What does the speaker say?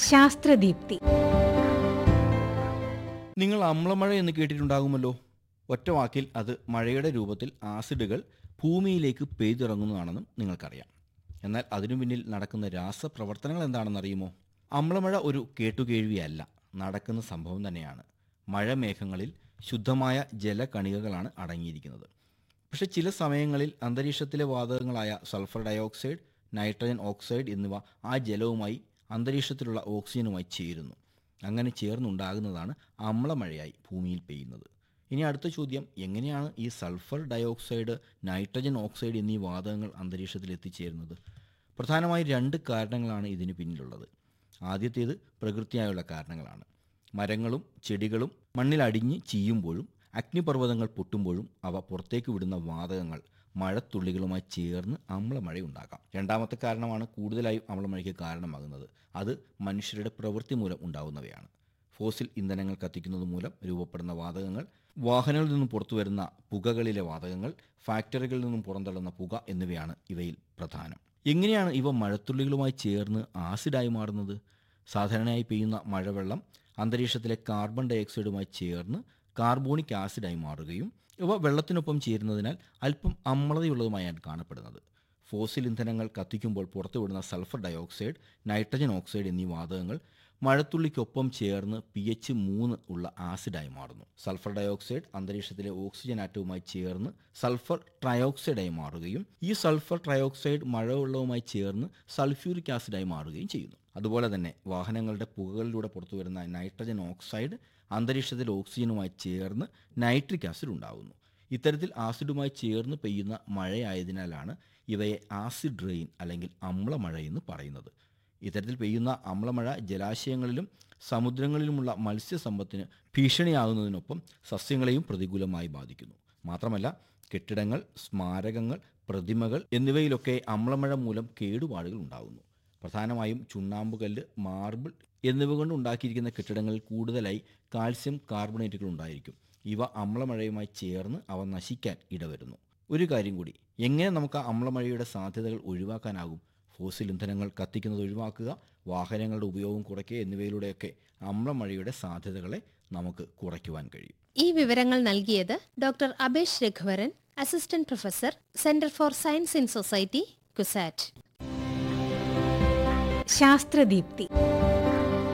ശാസ്ത്രദീപ്തി നിങ്ങൾ അമ്ലമഴ എന്ന് കേട്ടിട്ടുണ്ടാകുമല്ലോ ഒറ്റ വാക്കിൽ അത് മഴയുടെ രൂപത്തിൽ ആസിഡുകൾ ഭൂമിയിലേക്ക് പെയ്തിറങ്ങുന്നതാണെന്നും നിങ്ങൾക്കറിയാം എന്നാൽ അതിനു പിന്നിൽ നടക്കുന്ന രാസപ്രവർത്തനങ്ങൾ എന്താണെന്നറിയുമോ അമ്ലമഴ ഒരു കേട്ടുകേഴ്വിയല്ല നടക്കുന്ന സംഭവം തന്നെയാണ് മഴമേഘങ്ങളിൽ ശുദ്ധമായ ജലകണികകളാണ് അടങ്ങിയിരിക്കുന്നത് പക്ഷെ ചില സമയങ്ങളിൽ അന്തരീക്ഷത്തിലെ വാതകങ്ങളായ സൾഫർ ഡയോക്സൈഡ് നൈട്രജൻ ഓക്സൈഡ് എന്നിവ ആ ജലവുമായി അന്തരീക്ഷത്തിലുള്ള ഓക്സിജനുമായി ചേരുന്നു അങ്ങനെ ചേർന്നുണ്ടാകുന്നതാണ് അമ്ലമഴയായി ഭൂമിയിൽ പെയ്യുന്നത് ഇനി അടുത്ത ചോദ്യം എങ്ങനെയാണ് ഈ സൾഫർ ഡയോക്സൈഡ് നൈട്രജൻ ഓക്സൈഡ് എന്നീ വാതകങ്ങൾ അന്തരീക്ഷത്തിൽ എത്തിച്ചേരുന്നത് പ്രധാനമായും രണ്ട് കാരണങ്ങളാണ് ഇതിന് പിന്നിലുള്ളത് ആദ്യത്തേത് പ്രകൃതിയായുള്ള കാരണങ്ങളാണ് മരങ്ങളും ചെടികളും മണ്ണിലടിഞ്ഞ് ചീയുമ്പോഴും അഗ്നിപർവ്വതങ്ങൾ പൊട്ടുമ്പോഴും അവ പുറത്തേക്ക് വിടുന്ന വാതകങ്ങൾ മഴത്തുള്ളികളുമായി ചേർന്ന് അമ്ലമഴയുണ്ടാകാം രണ്ടാമത്തെ കാരണമാണ് കൂടുതലായും അമ്ലമഴയ്ക്ക് കാരണമാകുന്നത് അത് മനുഷ്യരുടെ പ്രവൃത്തി മൂലം ഉണ്ടാകുന്നവയാണ് ഫോസിൽ ഇന്ധനങ്ങൾ കത്തിക്കുന്നത് മൂലം രൂപപ്പെടുന്ന വാതകങ്ങൾ വാഹനങ്ങളിൽ നിന്നും പുറത്തു വരുന്ന പുകകളിലെ വാതകങ്ങൾ ഫാക്ടറികളിൽ നിന്നും പുറന്തള്ളുന്ന പുക എന്നിവയാണ് ഇവയിൽ പ്രധാനം എങ്ങനെയാണ് ഇവ മഴത്തുള്ളികളുമായി ചേർന്ന് ആസിഡായി മാറുന്നത് സാധാരണയായി പെയ്യുന്ന മഴവെള്ളം അന്തരീക്ഷത്തിലെ കാർബൺ ഡയോക്സൈഡുമായി ചേർന്ന് കാർബോണിക് ആസിഡായി മാറുകയും ഇവ വെള്ളത്തിനൊപ്പം ചേരുന്നതിനാൽ അല്പം അമ്ലതയുള്ളതുമായാണ് കാണപ്പെടുന്നത് ഫോസിൽ ഇന്ധനങ്ങൾ കത്തിക്കുമ്പോൾ പുറത്തുവിടുന്ന സൾഫർ ഡയോക്സൈഡ് നൈട്രജൻ ഓക്സൈഡ് എന്നീ വാതകങ്ങൾ മഴത്തുള്ളിക്കൊപ്പം ചേർന്ന് പി എച്ച് മൂന്ന് ഉള്ള ആസിഡായി മാറുന്നു സൾഫർ ഡയോക്സൈഡ് അന്തരീക്ഷത്തിലെ ഓക്സിജൻ ആറ്റവുമായി ചേർന്ന് സൾഫർ ട്രയോക്സൈഡായി മാറുകയും ഈ സൾഫർ ട്രയോക്സൈഡ് മഴവെള്ളവുമായി ചേർന്ന് സൾഫ്യൂരിക് ആസിഡായി മാറുകയും ചെയ്യുന്നു അതുപോലെ തന്നെ വാഹനങ്ങളുടെ പുകകളിലൂടെ പുറത്തുവരുന്ന നൈട്രജൻ ഓക്സൈഡ് അന്തരീക്ഷത്തിൽ ഓക്സിജനുമായി ചേർന്ന് നൈട്രിക് ആസിഡ് ഉണ്ടാകുന്നു ഇത്തരത്തിൽ ആസിഡുമായി ചേർന്ന് പെയ്യുന്ന മഴയായതിനാലാണ് ഇവയെ ആസിഡ് റെയിൻ അല്ലെങ്കിൽ അമ്ലമഴ എന്ന് പറയുന്നത് ഇത്തരത്തിൽ പെയ്യുന്ന അമ്ലമഴ ജലാശയങ്ങളിലും സമുദ്രങ്ങളിലുമുള്ള മത്സ്യസമ്പത്തിന് ഭീഷണിയാകുന്നതിനൊപ്പം സസ്യങ്ങളെയും പ്രതികൂലമായി ബാധിക്കുന്നു മാത്രമല്ല കെട്ടിടങ്ങൾ സ്മാരകങ്ങൾ പ്രതിമകൾ എന്നിവയിലൊക്കെ അമ്ലമഴ മൂലം കേടുപാടുകൾ ഉണ്ടാകുന്നു പ്രധാനമായും ചുണ്ണാമ്പുകല്ല് മാർബിൾ എന്നിവ കൊണ്ട് ഉണ്ടാക്കിയിരിക്കുന്ന കെട്ടിടങ്ങളിൽ കൂടുതലായി കാൽസ്യം കാർബണേറ്റുകൾ ഉണ്ടായിരിക്കും ഇവ അമ്ലമഴയുമായി ചേർന്ന് അവ നശിക്കാൻ ഇടവരുന്നു ഒരു കാര്യം കൂടി എങ്ങനെ നമുക്ക് ആ അമ്ലമഴയുടെ സാധ്യതകൾ ഒഴിവാക്കാനാകും ഫോസിൽ ഇന്ധനങ്ങൾ കത്തിക്കുന്നത് ഒഴിവാക്കുക വാഹനങ്ങളുടെ ഉപയോഗം കുറയ്ക്കുക എന്നിവയിലൂടെയൊക്കെ അമ്ലമഴയുടെ സാധ്യതകളെ നമുക്ക് കുറയ്ക്കുവാൻ കഴിയും ഈ വിവരങ്ങൾ നൽകിയത് doctor Abhesh Raghuvaran assistant professor centre for science in society CUSAT ശാസ്ത്രദീപ്തി